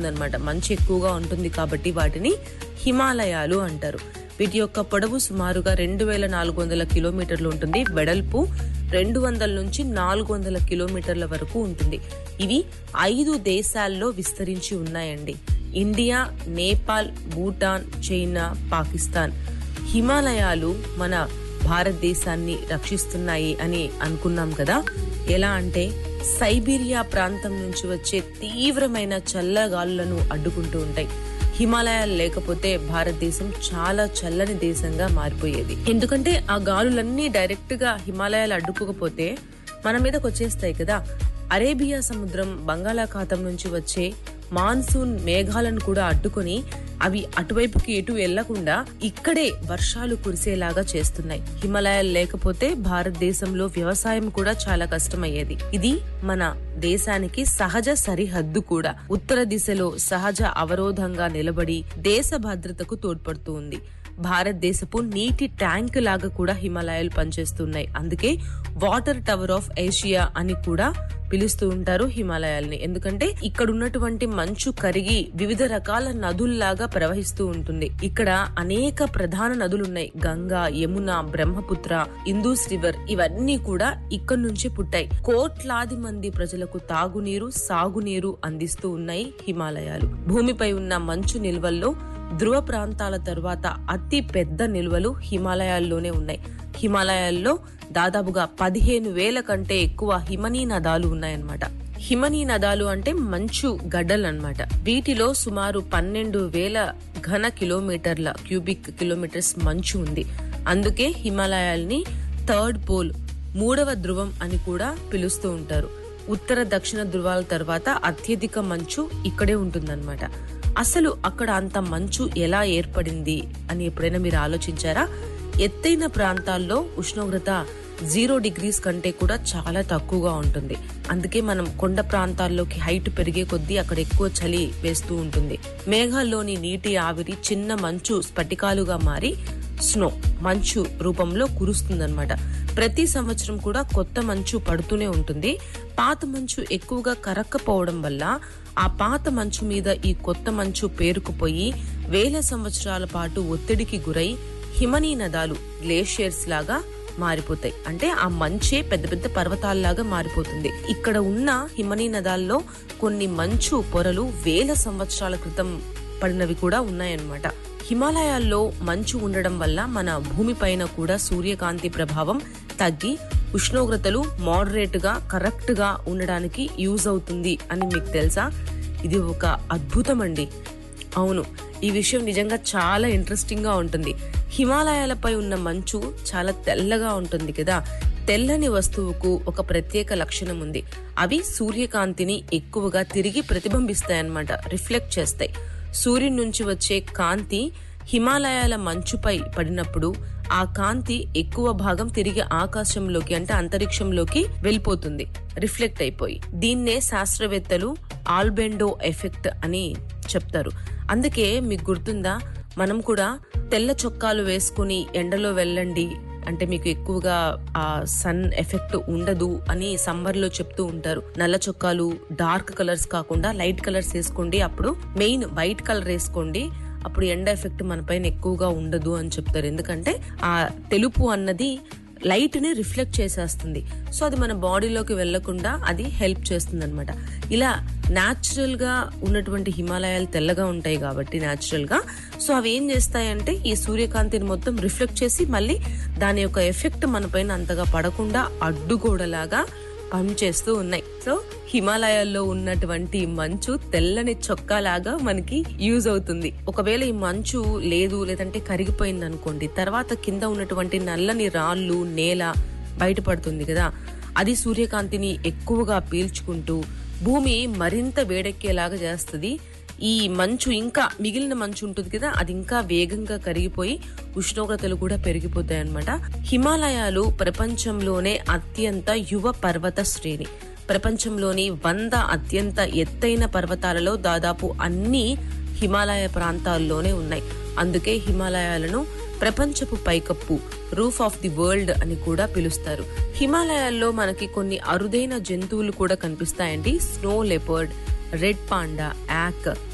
ఉంటుందన్నమాట మంచు ఎక్కువగా ఉంటుంది కాబట్టి వాటిని హిమాలయాలు అంటారు వీటి యొక్క పొడవు సుమారుగా రెండు వేల నాలుగు వందల కిలోమీటర్లు ఉంటుంది వెడల్పు రెండు వందల నుంచి నాలుగు వందల కిలోమీటర్ల వరకు ఉంటుంది ఇవి ఐదు దేశాల్లో విస్తరించి ఉన్నాయండి ఇండియా నేపాల్ భూటాన్ చైనా పాకిస్తాన్ హిమాలయాలు మన భారతదేశాన్ని రక్షిస్తున్నాయి అని అనుకున్నాం కదా ఎలా అంటే సైబీరియా ప్రాంతం నుంచి వచ్చే తీవ్రమైన చల్లగాలులను అడ్డుకుంటూ ఉంటాయి హిమాలయాలు లేకపోతే భారతదేశం చాలా చల్లని దేశంగా మారిపోయేది ఎందుకంటే ఆ గాలులన్నీ డైరెక్ట్ గా హిమాలయాలు అడ్డుకోకపోతే మన మీదకి వచ్చేస్తాయి కదా అరేబియా సముద్రం బంగాళాఖాతం నుంచి వచ్చే మాన్సూన్ మేఘాలను కూడా అడ్డుకొని అవి అటువైపుకి ఎటు వెళ్లకుండా ఇక్కడే వర్షాలు కురిసేలాగా చేస్తున్నాయి హిమాలయాలు లేకపోతే భారతదేశంలో వ్యవసాయం కూడా చాలా కష్టమయ్యేది ఇది మన దేశానికి సహజ సరిహద్దు కూడా ఉత్తర దిశలో సహజ అవరోధంగా నిలబడి దేశ భద్రతకు తోడ్పడుతూ ఉంది భారతదేశపు నీటి ట్యాంక్ లాగా కూడా హిమాలయాలు పనిచేస్తున్నాయి అందుకే వాటర్ టవర్ ఆఫ్ ఏషియా అని కూడా పిలుస్తూ ఉంటారు హిమాలయాల్ని ఎందుకంటే ఇక్కడ ఉన్నటువంటి మంచు కరిగి వివిధ రకాల నదుల్లాగా ప్రవహిస్తూ ఉంటుంది ఇక్కడ అనేక ప్రధాన నదులున్నాయి గంగా యమున బ్రహ్మపుత్ర ఇందూస్ రివర్ ఇవన్నీ కూడా ఇక్కడ నుంచి పుట్టాయి కోట్లాది మంది ప్రజలకు తాగునీరు సాగునీరు అందిస్తూ ఉన్నాయి హిమాలయాలు భూమిపై ఉన్న మంచు నిల్వల్లో ధ్రువ ప్రాంతాల తరువాత అతి పెద్ద నిల్వలు హిమాలయాల్లోనే ఉన్నాయి హిమాలయాల్లో దాదాపుగా పదిహేను వేల కంటే ఎక్కువ హిమనీ నదాలు ఉన్నాయన్నమాట హిమనీ నదాలు అంటే మంచు గడ్డలు అన్నమాట వీటిలో సుమారు పన్నెండు వేల ఘన కిలోమీటర్ల క్యూబిక్ కిలోమీటర్స్ మంచు ఉంది అందుకే హిమాలయాల్ని థర్డ్ పోల్ మూడవ ధ్రువం అని కూడా పిలుస్తూ ఉంటారు ఉత్తర దక్షిణ ధృవాల తర్వాత అత్యధిక మంచు ఇక్కడే ఉంటుందన్నమాట అసలు అక్కడ అంత మంచు ఎలా ఏర్పడింది అని ఎప్పుడైనా మీరు ఆలోచించారా ఎత్తైన ప్రాంతాల్లో ఉష్ణోగ్రత జీరో డిగ్రీస్ కంటే కూడా చాలా తక్కువగా ఉంటుంది అందుకే మనం కొండ ప్రాంతాల్లోకి హైట్ పెరిగే కొద్దీ అక్కడ ఎక్కువ చలి వేస్తూ ఉంటుంది మేఘాల్లోని నీటి ఆవిరి చిన్న మంచు స్ఫటికాలుగా మారి స్నో మంచు రూపంలో కురుస్తుందన్నమాట ప్రతి సంవత్సరం కూడా కొత్త మంచు పడుతూనే ఉంటుంది పాత మంచు ఎక్కువగా కరక్కపోవడం వల్ల ఆ పాత మంచు మీద ఈ కొత్త మంచు పేరుకుపోయి వేల సంవత్సరాల పాటు ఒత్తిడికి గురై హిమనీ నదాలు గ్లేషియర్స్ లాగా మారిపోతాయి అంటే ఆ మంచే పెద్ద పెద్ద పర్వతాల్లాగా మారిపోతుంది ఇక్కడ ఉన్న హిమనీ నదాల్లో కొన్ని మంచు పొరలు వేల సంవత్సరాల క్రితం పడినవి కూడా ఉన్నాయన్నమాట హిమాలయాల్లో మంచు ఉండడం వల్ల మన భూమిపైన కూడా సూర్యకాంతి ప్రభావం తగ్గి ఉష్ణోగ్రతలు మోడరేట్ గా కరెక్ట్ గా ఉండడానికి యూజ్ అవుతుంది అని మీకు తెలుసా ఇది ఒక అద్భుతం అండి అవును ఈ విషయం నిజంగా చాలా ఇంట్రెస్టింగ్ గా ఉంటుంది హిమాలయాలపై ఉన్న మంచు చాలా తెల్లగా ఉంటుంది కదా తెల్లని వస్తువుకు ఒక ప్రత్యేక లక్షణం ఉంది అవి సూర్యకాంతిని ఎక్కువగా తిరిగి ప్రతిబింబిస్తాయన్నమాట రిఫ్లెక్ట్ చేస్తాయి సూర్యుని నుంచి వచ్చే కాంతి హిమాలయాల మంచుపై పడినప్పుడు ఆ కాంతి ఎక్కువ భాగం తిరిగి ఆకాశంలోకి అంటే అంతరిక్షంలోకి వెళ్ళిపోతుంది రిఫ్లెక్ట్ అయిపోయి దీన్నే శాస్త్రవేత్తలు ఆల్బెండో ఎఫెక్ట్ అని చెప్తారు అందుకే మీకు గుర్తుందా మనం కూడా తెల్ల చొక్కాలు వేసుకుని ఎండలో వెళ్ళండి అంటే మీకు ఎక్కువగా ఆ సన్ ఎఫెక్ట్ ఉండదు అని సమ్మర్ లో చెప్తూ ఉంటారు నల్ల చొక్కాలు డార్క్ కలర్స్ కాకుండా లైట్ కలర్స్ వేసుకోండి అప్పుడు మెయిన్ వైట్ కలర్ వేసుకోండి అప్పుడు ఎండ ఎఫెక్ట్ మన పైన ఎక్కువగా ఉండదు అని చెప్తారు ఎందుకంటే ఆ తెలుపు అన్నది లైట్ ని రిఫ్లెక్ట్ చేసేస్తుంది సో అది మన బాడీలోకి వెళ్లకుండా అది హెల్ప్ చేస్తుంది అనమాట ఇలా న్యాచురల్ గా ఉన్నటువంటి హిమాలయాలు తెల్లగా ఉంటాయి కాబట్టి న్యాచురల్ గా సో అవి ఏం చేస్తాయంటే ఈ సూర్యకాంతిని మొత్తం రిఫ్లెక్ట్ చేసి మళ్ళీ దాని యొక్క ఎఫెక్ట్ మన పైన అంతగా పడకుండా అడ్డుగోడలాగా పనిచేస్తూ ఉన్నాయి సో హిమాలయాల్లో ఉన్నటువంటి మంచు తెల్లని చొక్కాలాగా మనకి యూజ్ అవుతుంది ఒకవేళ ఈ మంచు లేదు లేదంటే కరిగిపోయింది అనుకోండి తర్వాత కింద ఉన్నటువంటి నల్లని రాళ్ళు నేల బయటపడుతుంది కదా అది సూర్యకాంతిని ఎక్కువగా పీల్చుకుంటూ భూమి మరింత వేడెక్కేలాగా చేస్తుంది ఈ మంచు ఇంకా మిగిలిన మంచు ఉంటుంది కదా అది ఇంకా వేగంగా కరిగిపోయి ఉష్ణోగ్రతలు కూడా పెరిగిపోతాయి అన్నమాట హిమాలయాలు ప్రపంచంలోనే అత్యంత యువ పర్వత శ్రేణి ప్రపంచంలోని వంద అత్యంత ఎత్తైన పర్వతాలలో దాదాపు అన్ని హిమాలయ ప్రాంతాల్లోనే ఉన్నాయి అందుకే హిమాలయాలను ప్రపంచపు పైకప్పు రూఫ్ ఆఫ్ ది వరల్డ్ అని కూడా పిలుస్తారు హిమాలయాల్లో మనకి కొన్ని అరుదైన జంతువులు కూడా కనిపిస్తాయండి స్నో లెపర్డ్ రెడ్ పాండా యాక్